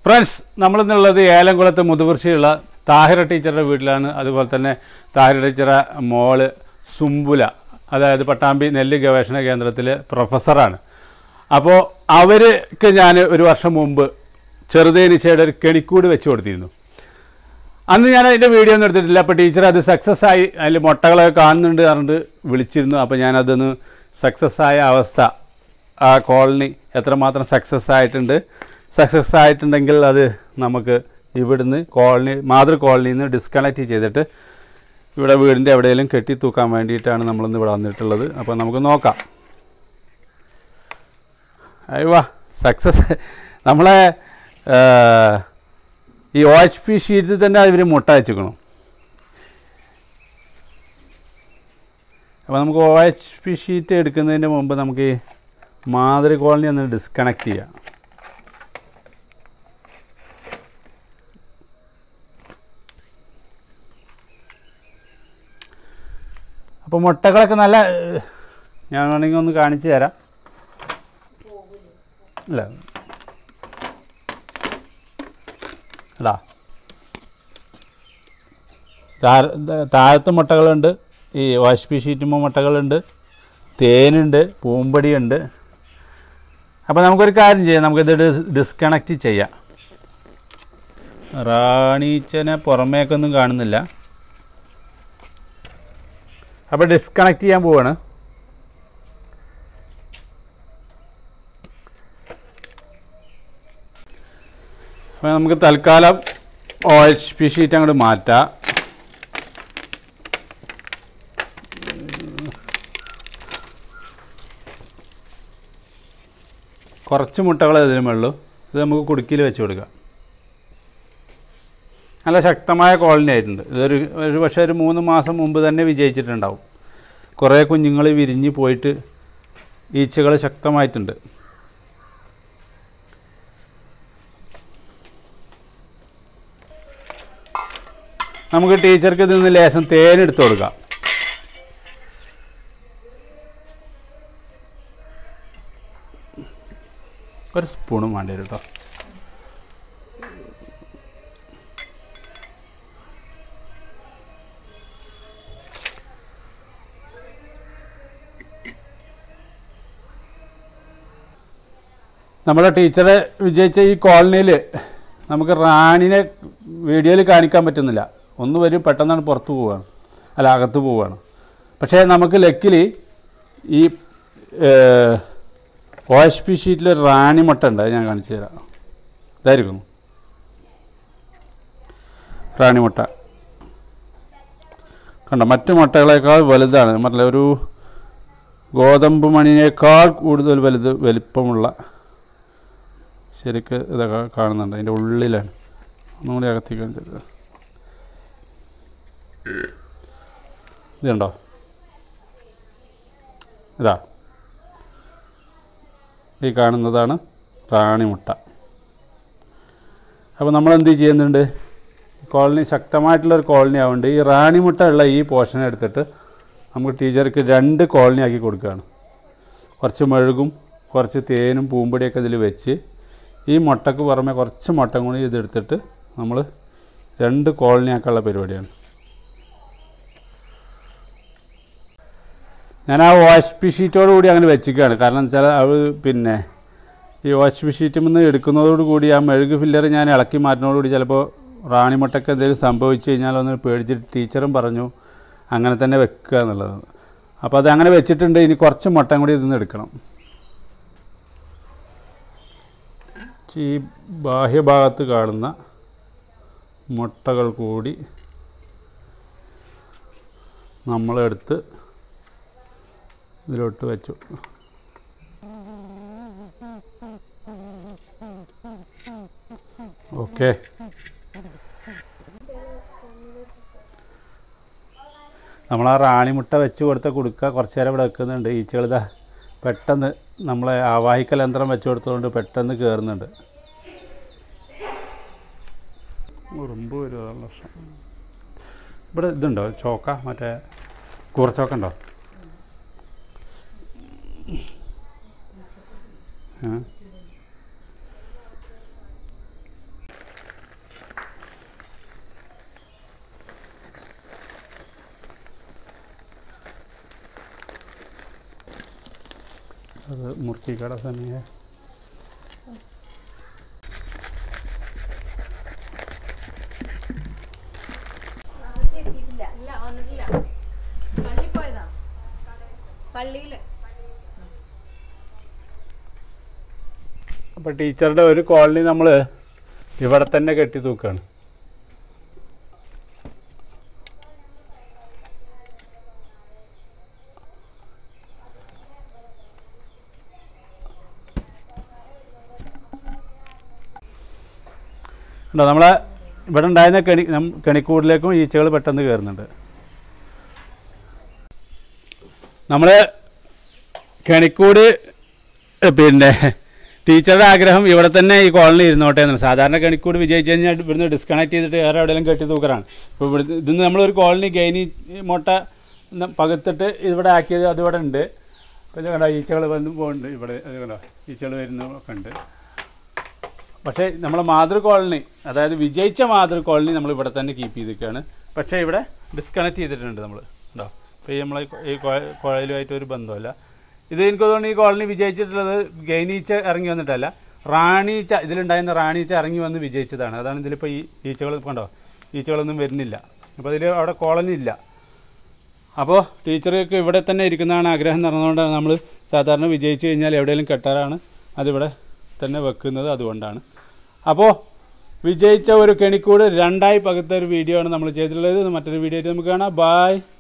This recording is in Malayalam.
ഫ്രണ്ട്സ് നമ്മളിന്നുള്ളത് ഏലംകുളത്ത് മുതുകുറിശിയുള്ള താഹിറ ടീച്ചറുടെ വീട്ടിലാണ് അതുപോലെ തന്നെ താഹിറ ടീച്ചറെ മോള് സുംബുല അതായത് പട്ടാമ്പി നെല്ല് ഗവേഷണ കേന്ദ്രത്തിലെ പ്രൊഫസറാണ് അപ്പോൾ അവർക്ക് ഞാൻ ഒരു വർഷം മുമ്പ് ചെറുതേനിച്ചയുടെ ഒരു കെണിക്കൂട് വെച്ച് കൊടുത്തിരുന്നു അന്ന് ഞാൻ അതിൻ്റെ വീഡിയോ ഒന്നും എടുത്തിട്ടില്ല അപ്പോൾ ടീച്ചർ അത് സക്സസ് ആയി അതിൽ മുട്ടകളൊക്കെ കാണുന്നുണ്ട് പറഞ്ഞിട്ട് വിളിച്ചിരുന്നു അപ്പോൾ ഞാനതൊന്ന് സക്സസ് ആയ അവസ്ഥ ആ കോളനി എത്രമാത്രം സക്സസ് ആയിട്ടുണ്ട് സക്സസ് ആയിട്ടുണ്ടെങ്കിൽ അത് നമുക്ക് ഇവിടുന്ന് കോളനി മാതൃ കോളനിയിൽ നിന്ന് ഡിസ്കണക്ട് ചെയ്തിട്ട് ഇവിടെ വീടിൻ്റെ എവിടെയെങ്കിലും കെട്ടി തൂക്കാൻ വേണ്ടിയിട്ടാണ് നമ്മളിന്ന് ഇവിടെ വന്നിട്ടുള്ളത് അപ്പോൾ നമുക്ക് നോക്കാം അയ്യവാ സക്സസ് നമ്മളെ ആ, ഈ ഒ എച്ച് പി ഷീറ്റിൽ തന്നെ ഇവർ മുട്ട വെച്ചിക്കണം അപ്പോൾ നമുക്ക് ഒ എച്ച് പി ഷീറ്റ് എടുക്കുന്നതിന് മുമ്പ് നമുക്ക് ഈ മാതൃ കോളനി ഒന്ന് ഡിസ്കണക്ട് ചെയ്യാം അപ്പോൾ മുട്ടകളൊക്കെ നല്ല ഏഹ്, ഞാൻ വേണമെങ്കിൽ ഒന്ന് കാണിച്ചു തരാം ഇല്ല അല്ല താര- ത- താഴത്ത് മുട്ടകളുണ്ട് ഈ വാഷ് പി ഷീറ്റുമ്പോൾ മുട്ടകളുണ്ട് തേനുണ്ട് പൂമ്പടിയുണ്ട് അപ്പോൾ നമുക്കൊരു കാര്യം ചെയ്യാം നമുക്കിത് ഡിസ് ഡിസ്കണക്റ്റ് ചെയ്യാം റാണീച്ചനെ പുറമേക്കൊന്നും കാണുന്നില്ല അപ്പോൾ ഡിസ്കണക്ട് ചെയ്യാൻ പോവാണ് അപ്പോൾ നമുക്ക് തൽക്കാലം ഒ എച്ച് പി ഷീറ്റ് അങ്ങോട്ട് മാറ്റാം കുറച്ച് മുട്ടകൾ ഇതിനുമുള്ളൂ ഇത് നമുക്ക് കുടുക്കിയിൽ വെച്ച് കൊടുക്കാം നല്ല ശക്തമായ കോളനി ആയിട്ടുണ്ട് ഇതൊരു ഒരു പക്ഷേ ഒരു മൂന്ന് മാസം മുമ്പ് തന്നെ വിജയിച്ചിട്ടുണ്ടാവും കുറേ കുഞ്ഞുങ്ങൾ വിരിഞ്ഞ് പോയിട്ട് ഈച്ചകൾ ശക്തമായിട്ടുണ്ട് നമുക്ക് ടീച്ചർക്ക് ഇതിൽ നിന്ന് ലേശം തേനെടുത്ത് കൊടുക്കാം ഒരു സ്പൂണും വേണ്ടി വരും കേട്ടോ നമ്മുടെ ടീച്ചറെ വിജയിച്ച ഈ കോളനിയിൽ നമുക്ക് റാണിനെ വീഡിയോയിൽ കാണിക്കാൻ പറ്റുന്നില്ല ഒന്ന് വരും പെട്ടെന്നാണ് പുറത്ത് പോവുകയാണ് അല്ല അകത്ത് പോവുകയാണ് പക്ഷേ നമുക്ക് ലക്കിൽ ഈ ഒ എച്ച് പി ഷീറ്റിൽ ഒരു റാണി മുട്ട ഉണ്ട് അത് ഞാൻ കാണിച്ചു തരാം ഇതായിരിക്കും റാണി മുട്ട കണ്ടോ മറ്റു മുട്ടകളേക്കാൾ വലുതാണ് മറ്റേ ഒരു ഗോതമ്പ് മണിനേക്കാൾ കൂടുതൽ വലുത് വലിപ്പമുള്ള ശരിക്ക് ഇതൊക്കെ കാണുന്നുണ്ട് അതിൻ്റെ ഉള്ളിലാണ് ഒന്നുകൂടി അകത്തേക്ക് കാണിച്ചത് ഇതുണ്ടോ ഇതാ ഈ കാണുന്നതാണ് റാണിമുട്ട അപ്പോൾ നമ്മൾ എന്ത് ചെയ്യുന്നുണ്ട് കോളനി ശക്തമായിട്ടുള്ളൊരു കോളനി ആവുന്നുണ്ട് ഈ റാണിമുട്ട ഉള്ള ഈ പോർഷൻ എടുത്തിട്ട് നമുക്ക് ടീച്ചർക്ക് രണ്ട് കോളനി ആക്കി കൊടുക്കുകയാണ് കുറച്ച് മെഴുകും കുറച്ച് തേനും പൂമ്പൊടിയൊക്കെ ഇതിൽ വെച്ച് ഈ മുട്ടക്ക് പുറമെ കുറച്ച് മുട്ട കൂടി ഇതെടുത്തിട്ട് നമ്മൾ രണ്ട് കോളനി ആക്കാനുള്ള പരിപാടിയാണ് ഞാൻ ആ വാഷ് പി ഷീറ്റോട് കൂടി അങ്ങനെ വെച്ചിരിക്കുകയാണ് കാരണം വെച്ചാൽ അത് പിന്നെ ഈ വാഷ് പി ഷീറ്റിൽ നിന്ന് എടുക്കുന്നതോട് കൂടി ആ മെഴുക് ഫില്ലർ ഞാൻ ഇളക്കി മാറ്റുന്നതോടുകൂടി ചിലപ്പോൾ റാണിമുട്ടയ്ക്ക് എന്തെങ്കിലും സംഭവിച്ചു കഴിഞ്ഞാൽ ഒന്ന് പേടിച്ചിട്ട് ടീച്ചറും പറഞ്ഞു അങ്ങനെ തന്നെ വെക്കുക എന്നുള്ളത് അപ്പോൾ അത് അങ്ങനെ വെച്ചിട്ടുണ്ട് ഇനി കുറച്ച് മുട്ട കൂടി ഇതിൽ നിന്ന് എടുക്കണം ഈ ബാഹ്യഭാഗത്ത് കാണുന്ന മുട്ടകൾ കൂടി നമ്മളെടുത്ത് ഇതിലോട്ട് വെച്ചു ഓക്കെ നമ്മൾ ആ റാണിമുട്ട വെച്ച് കൊടുത്ത കൊടുക്കുക കുറച്ച് നേരം ഇവിടെ വെക്കുന്നുണ്ട് ഈച്ചകൾ ഇതാ പെട്ടെന്ന് നമ്മളെ ആവാഹിക്കൽ യന്ത്രം വെച്ച് കൊടുത്തതുകൊണ്ട് പെട്ടെന്ന് കയറുന്നുണ്ട് ഉറുമ്പ് വരുമോ ലക്ഷം ഇവിടെ ഇതുണ്ടോ ചോക്ക മറ്റേ കൂറച്ചോക്ക ഉണ്ടോ ഏ? അത് മുർക്കിക്കട സമയ ഇല്ല വന്നിട്ടില്ല പള്ളി പോയതാ പള്ളിയില് അപ്പോൾ ടീച്ചറുടെ ഒരു കോളനി നമ്മൾ ഇവിടെ തന്നെ കെട്ടി തൂക്കുകയാണ് ഉണ്ടോ നമ്മളെ ഇവിടെ ഉണ്ടായിരുന്ന കെണി നം- കെണിക്കൂടിലേക്കും ഈച്ചകൾ പെട്ടെന്ന് കയറുന്നുണ്ട് നമ്മൾ കെണിക്കൂട് ഏഹ് പിന്നെ ടീച്ചറുടെ ആഗ്രഹം ഇവിടെ തന്നെ ഈ കോളനി ഇരുന്നോട്ടെ എന്നാണ് സാധാരണ കണിക്കൂട് വിജയിച്ചു കഴിഞ്ഞാൽ ഇവിടുന്ന് ഡിസ്കണക്ട് ചെയ്തിട്ട് വേറെ എവിടെയെങ്കിലും കെട്ടി തൂക്കറാണ് ഇപ്പോൾ ഇവിടെ ഇതിന്ന് നമ്മളൊരു കോളനി ഗൈനി മുട്ട ന- പകുത്തിട്ട് ഇവിടെ ആക്കിയത് അതിവിടെ ഉണ്ട് അപ്പോൾ ഇത് കണ്ടോ ഈച്ചകൾ വന്ന് പോകുന്നുണ്ട് ഇവിടെ അത് കണ്ടോ ഈച്ചകൾ വരുന്നതൊക്കെ ഉണ്ട് പക്ഷേ നമ്മളെ മാതൃ കോളനി അതായത് വിജയിച്ച മാതൃ കോളനി നമ്മൾ ഇവിടെ തന്നെ കീപ്പ് ചെയ്തിരിക്കുകയാണ് പക്ഷേ ഇവിടെ ഡിസ്കണക്ട് ചെയ്തിട്ടുണ്ട് നമ്മൾ ഉണ്ടോ ഇപ്പോൾ ഈ നമ്മളെ ഈ കോ- കോളനിയുമായിട്ട് ഒരു ബന്ധമല്ല ഇത് എനിക്ക് തോന്നുന്നു ഈ കോളനി വിജയിച്ചിട്ടുള്ളത് ഗൈനീച്ച ഇറങ്ങി വന്നിട്ടല്ല റാണീച്ച ഇതിലുണ്ടായിരുന്ന റാണീച്ച ഇറങ്ങി വന്ന് വിജയിച്ചതാണ് അതാണ് ഇതിലിപ്പോൾ ഈ ഈച്ചകൾ കണ്ടോ ഈച്ചകളൊന്നും വരുന്നില്ല അപ്പോൾ ഇതിൽ അവിടെ കോളനി ഇല്ല അപ്പോൾ ടീച്ചർക്ക് ഇവിടെ തന്നെ ഇരിക്കുന്നതാണ് ആഗ്രഹം നടന്നുകൊണ്ടാണ് നമ്മൾ സാധാരണ വിജയിച്ചു കഴിഞ്ഞാൽ എവിടെയെങ്കിലും കെട്ടാറാണ് അതിവിടെ തന്നെ വെക്കുന്നത് അതുകൊണ്ടാണ് അപ്പോൾ വിജയിച്ച ഒരു കെണിക്കൂട് രണ്ടായി പകുത്ത ഒരു വീഡിയോ ആണ് നമ്മൾ ചെയ്തിട്ടുള്ളത് മറ്റൊരു വീഡിയോ ആയിട്ട് നമുക്ക് കാണാം ബായ്